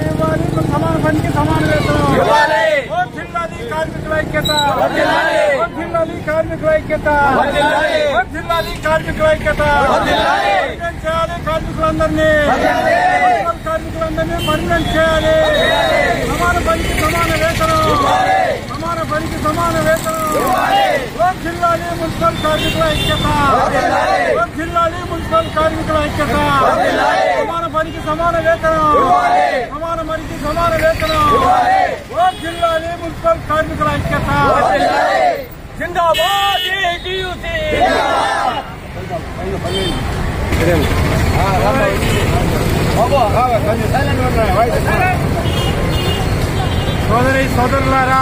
ఇవ్వాలి సమాన పనికి సమాన వేతనం ఇవ్వాలి. వర్ధిల్లాలి కార్మికుల ఐక్యత వర్ధిల్లాలి. వర్ధిల్లాలి కార్మికుల ఐక్యత వర్ధిల్లాలి. వర్ధిల్లాలి కార్మికుల ఐక్యత వర్ధిల్లాలి. పర్మనెంట్ చేయాలి కార్మికులందరినీ వర్ధిల్లాలి. మున్సిపల్ కార్మికులందరినీ పర్మనెంట్ చేయాలి సమాన పనికి సమాన వేతనం సమాన పనికి సమాన వేతనం వర్ధిల్లాలి మున్సిపల్ కార్మికుల ఐక్యత వర్ధిల్లాలి మున్సిపల్ కార్మికుల ఐక్యత సమాన పనికి సమాన వేతనం సమాన పనికి సమాన వేతనం వర్ధిల్లాలి మున్సిపల్ కార్మికుల ఐక్యత జిందాబాద్ ఏటీయూసీ సోదరి సోదరులారా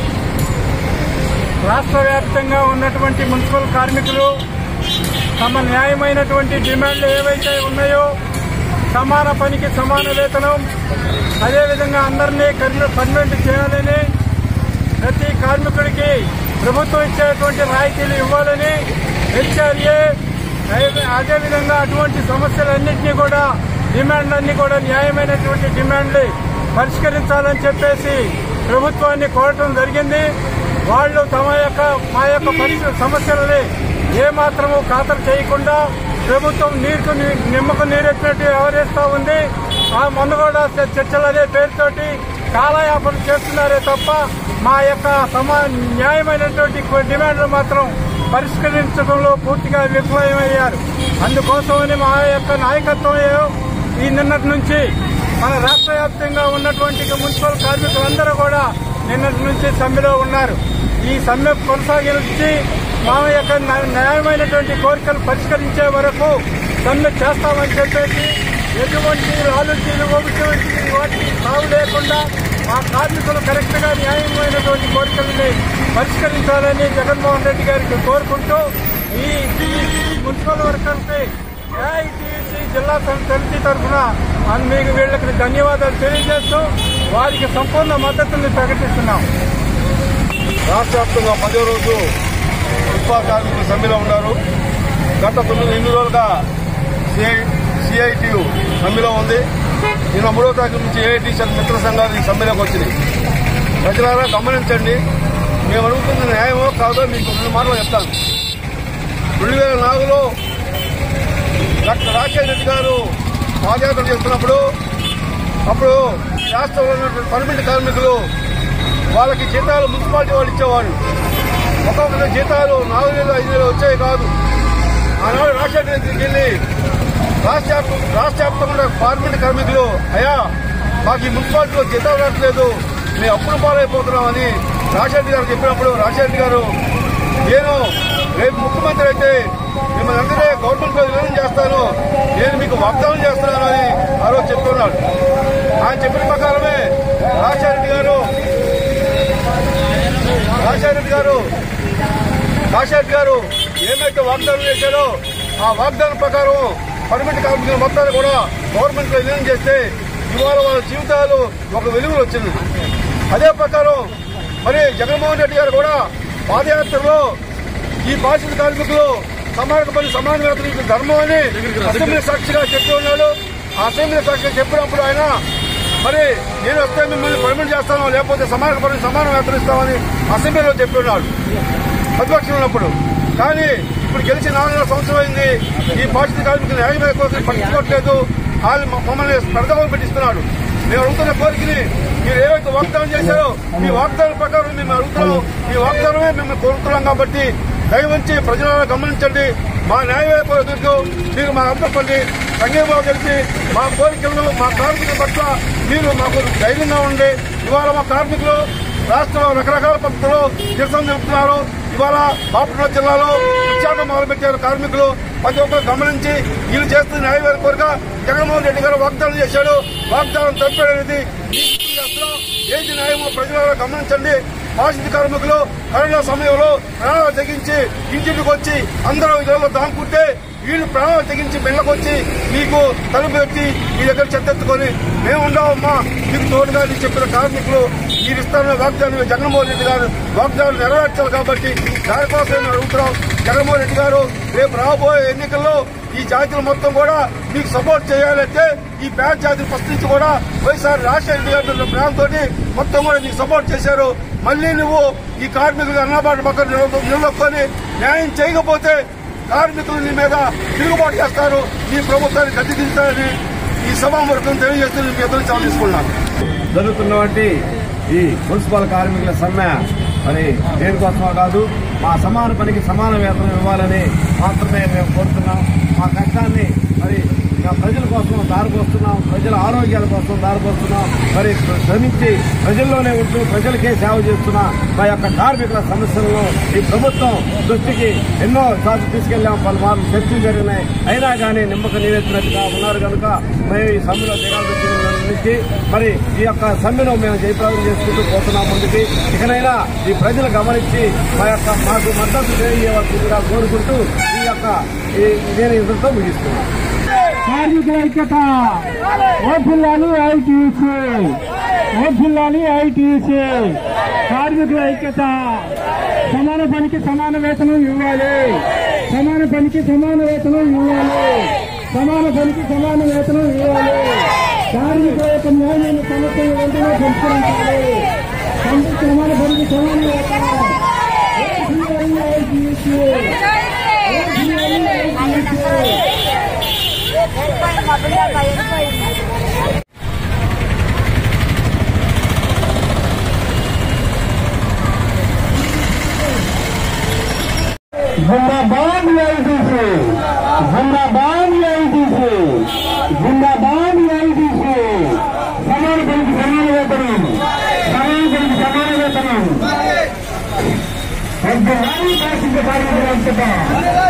రాష్ట్ర వ్యాప్తంగా ఉన్నటువంటి మున్సిపల్ కార్మికులు తమ న్యాయమైనటువంటి డిమాండ్లు ఏవైతే ఉన్నాయో సమాన పనికి సమాన వేతనం అదేవిధంగా అందరినీ కర్మ- పర్మనెంట్ చేయాలని ప్రతి కార్మికుడికి ప్రభుత్వం ఇచ్చేటువంటి రాయితీలు ఇవ్వాలని హెచ్ఆర్ఏ అదేవిధంగా అటువంటి సమస్యలన్నింటినీ కూడా డిమాండ్లన్నీ కూడా న్యాయమైనటువంటి డిమాండ్లు పరిష్కరించాలని చెప్పేసి ప్రభుత్వాన్ని కోరటం జరిగింది వాళ్ళు తమ యొక్క మా యొక్క పరిస్థితి సమస్యలని ఏమాత్రము ఖాతరు చేయకుండా ప్రభుత్వం నీరుకు ని- నిమ్మకు నీరెత్తినట్టు వ్యవహరిస్తా ఉంది ఆ మొన్న కూడా చ- చర్చలు అనే పేరుతోటి కాలయాపన చేస్తున్నారే తప్ప మా యొక్క సమా న్యాయమైనటువంటి కొన్ని డిమాండ్లు మాత్రం పరిష్కరించడంలో పూర్తిగా విఫలమయ్యారు అందుకోసమని మా యొక్క నాయకత్వం ఈ నిన్నటి నుంచి మన రాష్ట్ర వ్యాప్తంగా ఉన్నటువంటి మున్సిపల్ కార్మికులందరూ కూడా నిన్నటి నుంచి సమ్మెలో ఉన్నారు ఈ సమ్మె కొనసాగించి మా యొక్క న్యాయ- న్యాయమైనటువంటి కోరికలు పరిష్కరించే వరకు సమ్మె చేస్తామని చెప్పేసి ఎటువంటి ఆలోచనలు ఒకటి వాటికి సాగు లేకుండా మా కార్మికులు కరెక్ట్ గా న్యాయమైనటువంటి కోరికలని పరిష్కరించాలని జగన్మోహన్ రెడ్డి గారికి కోరుకుంటూ ఈ ఈ మున్సిపల్ వర్కర్కి ఏఐటీసీ జిల్లా సమితి తరఫున మీకు వీళ్ళకి ధన్యవాదాలు తెలియజేస్తూ వారికి సంపూర్ణ మద్దతుని ప్రకటిస్తున్నాం రాష్ట్ర వ్యాప్తంగా పదో రోజు ఉత్పా కార్మికులు సమ్మెలో ఉన్నారు గత తొమ్మిది ఎనిమిది రోజులుగా సిఐ సిఐటియు సమ్మెలో ఉంది నిన్న మూడో తారీఖు నుంచి ఏఐటీసీ మిత్ర సంఘాలు ఈ సమ్మెలోకి వచ్చినాయి ప్రజలారా గమనించండి మేము అడుగుతున్న న్యాయమో కాదో మీకు రెండు మాటలు చెప్తాను రెండు వేల నాలుగులో డాక్టర్ రాజశేఖర రెడ్డి గారు పాదయాత్ర చేస్తున్నప్పుడు అప్పుడు రాష్ట్రంలో ఉన్నటువంటి పర్మిట్ కార్మికులు వాళ్ళకి జీతాలు మున్సిపాలిటీ వాళ్ళు ఇచ్చేవాళ్ళు ఒక్కొక్కరి జీతాలు నాలుగు వేలు ఐదు వేలు వచ్చాయి కాదు ఆనాడు రాజశేఖర రెడ్డికి వెళ్ళి రాష్ట్ర వ్యాప్త- రాష్ట్ర వ్యాప్తంగా కార్మిక కార్మికులు అయ్యా మాకు ఈ మున్సిపాలిటీలో జీతాలు రావట్లేదు మేము అప్పులు పాలైపోతున్నామని రాజశేఖర గారు చెప్పినప్పుడు రాజశేఖర గారు నేను రేపు ముఖ్యమంత్రి అయితే మిమ్మల్ని అందరే గవర్నమెంట్ లో విలీనం చేస్తాను నేను మీకు వాగ్దానం చేస్తున్నాను అని ఆ రోజు చెప్తున్నాడు ఆయన చెప్పిన ప్రకారమే రాజశేఖర రెడ్డి గారు రాజశేఖర రెడ్డి గారు రాజశేఖర్ గారు ఏమైతే వాగ్దానం చేశారో ఆ వాగ్దానం ప్రకారం పర్మిట్ కార్మికుల మొత్తాన్ని కూడా గవర్నమెంట్ లో విలీనం చేస్తే ఇవాళ వాళ్ళ జీవితాలు ఒక వెలుగులు వచ్చింది అదే ప్రకారం మరి జగన్మోహన్ రెడ్డి గారు కూడా పాదయాత్రలో ఈ బాధిత కార్మికులు సమాన పని సమాన వేతనం ఇది ధర్మం అని అసెంబ్లీ సాక్షిగా చెప్పి ఉన్నాడు ఆ అసెంబ్లీ సాక్షిగా చెప్పినప్పుడు ఆయన మరి నేను వస్తే మిమ్మల్ని పర్మిట్ చేస్తాను లేకపోతే సమాన పని సమాన వేతనం ఇస్తామని అసెంబ్లీలో చెప్పి ఉన్నాడు ప్రతిపక్షం ఉన్నప్పుడు కానీ ఇప్పుడు గెలిచి నాలుగున్నర సంవత్సరం అయింది ఈ బాధిత కార్మికులు న్యాయమైన కోసం పట్టించుకోవట్లేదు వాళ్ళు మ- మమ్మల్ని స్పర్ధలు పెట్టిస్తున్నాడు మేము అడుగుతున్న కోరికని మీరు ఏవైతే వాగ్దానం చేశారో ఈ వాగ్దానం ప్రకారం మేము అడుగుతున్నాం ఈ వాగ్దానమే మేము కోరుతున్నాం కాబట్టి దయవంచి ప్రజలను గమనించండి మా న్యాయ ఎదుర్కొ మీరు మా అంతపల్లి సంఘీభావం తెలిసి మా కోరికలను మా కార్మికుల పట్ల మీరు మాకు ధైర్యంగా ఉండి ఇవాళ మా కార్మికులు రాష్ట్రంలో రకరకాల పద్ధతుల్లో నిరసన తెలుపుతున్నారు ఇవాళ బాపట్ల జిల్లాలో విశాఖ మొదలుపెట్టారు కార్మికులు ప్రతి ఒక్కరు గమనించి వీళ్ళు చేస్తున్న న్యాయవాద కోరిక జగన్మోహన్ రెడ్డి గారు వాగ్దానం చేశాడు వాగ్దానం తప్పేది ఏంటి న్యాయమో ప్రజలు గమనించండి బాధిత కార్మికులు కరోనా సమయంలో ప్రాణాలు తెగించి ఇంటికి వచ్చి అందరూ ఇళ్లలో దాంకుంటే వీళ్ళు ప్రాణాలు తెగించి వెళ్ళకొచ్చి మీకు తలుపు ఎత్తి మీ దగ్గర చెత్తెత్తుకొని మేము ఉండవమ్మా మీకు తోడుగా అని చెప్పిన కార్మికులు మీరు ఇస్తున్న వాగ్దానం జగన్మోహన్ రెడ్డి గారు వాగ్దానం నెరవేర్చాలి కాబట్టి దానికోసం మేము అడుగుతున్నాం జగన్మోహన్ రెడ్డి గారు రేపు రాబోయే ఎన్నికల్లో ఈ జాతులు మొత్తం కూడా మీకు సపోర్ట్ చేయాలంటే ఈ బ్యాడ్ జాతులు ఫస్ట్ నుంచి కూడా వైఎస్ఆర్ రాజశేఖర రెడ్డి గారి ప్రేమతో మొత్తం కూడా నీకు సపోర్ట్ చేశారు మళ్ళీ నువ్వు ఈ కార్మికులకు అన్నబాటు పక్కన నిలబ- నిలబొక్కొని న్యాయం చేయకపోతే కార్మికులు నీ మీద తిరుగుబాటు చేస్తారు ఈ ప్రభుత్వాన్ని గద్దెదించాలని ఈ సభాముఖం తెలియజేస్తూ మీ ఎదురు చాలా తీసుకున్నాను జరుగుతున్నటువంటి ఈ మున్సిపల్ కార్మికుల సమ్మె మరి దేనికోసమో కాదు మా సమాన పనికి సమాన వేతనం ఇవ్వాలని మాత్రమే మేము కోరుతున్నాం మా కష్టాన్ని మరి ఇక ప్రజల కోసం దారిపోస్తున్నాం ప్రజల ఆరోగ్యాల కోసం దారిపోస్తున్నాం మరి శ్రమించి ప్రజల్లోనే ఉంటూ ప్రజలకే సేవ చేస్తున్న మా యొక్క కార్మికుల సమస్యలను ఈ ప్రభుత్వం దృష్టికి ఎన్నో సార్లు తీసుకెళ్లాం పలుమార్లు చర్చలు జరిగినాయి అయినా కానీ నిమ్మక నీరెత్తినట్టుగా ఉన్నారు కనుక మేము ఈ సమ్మెలో దిగాల్సి వచ్చిన నుంచి మరి ఈ యొక్క సమ్మెను మేము జయప్రదం చేసుకుంటూ పోతున్నాం ముందుకి ఇకనైనా ఈ ప్రజలు గమనించి మా యొక్క మాకు మద్దతు తెలియవలసిందిగా కోరుకుంటూ ఈ యొక్క ఈ- నేను ఇంతతో ముగిస్తున్నాను కార్మికుల ఐక్యత ఓపిల్లాలి ఐటీసీ ఓపిల్లాలి ఐటీసీ కార్మికుల ఐక్యత సమాన పనికి సమాన వేతనం ఇవ్వాలి సమాన పనికి సమాన వేతనం ఇవ్వాలి సమాన పనికి సమాన వేతనం ఇవ్వాలి కార్మికుల యొక్క న్యాయమైన సమస్యలు వెంటనే పరిష్కరించాలి పనికి సమాన పనికి సమాన వేతనం ఓపిల్లాలి ఐటీసీ ఓపిల్లాలి ఐటీసీ जिंदाबाद आईटीसी जिंदाबाद आईटीसी जिंदाबाद आईटीसी समान पనికి సమాన వేతనం సమాన పనికి సమాన వేతనం వద్దు కార్మిక కార్మికుల ఐక్యత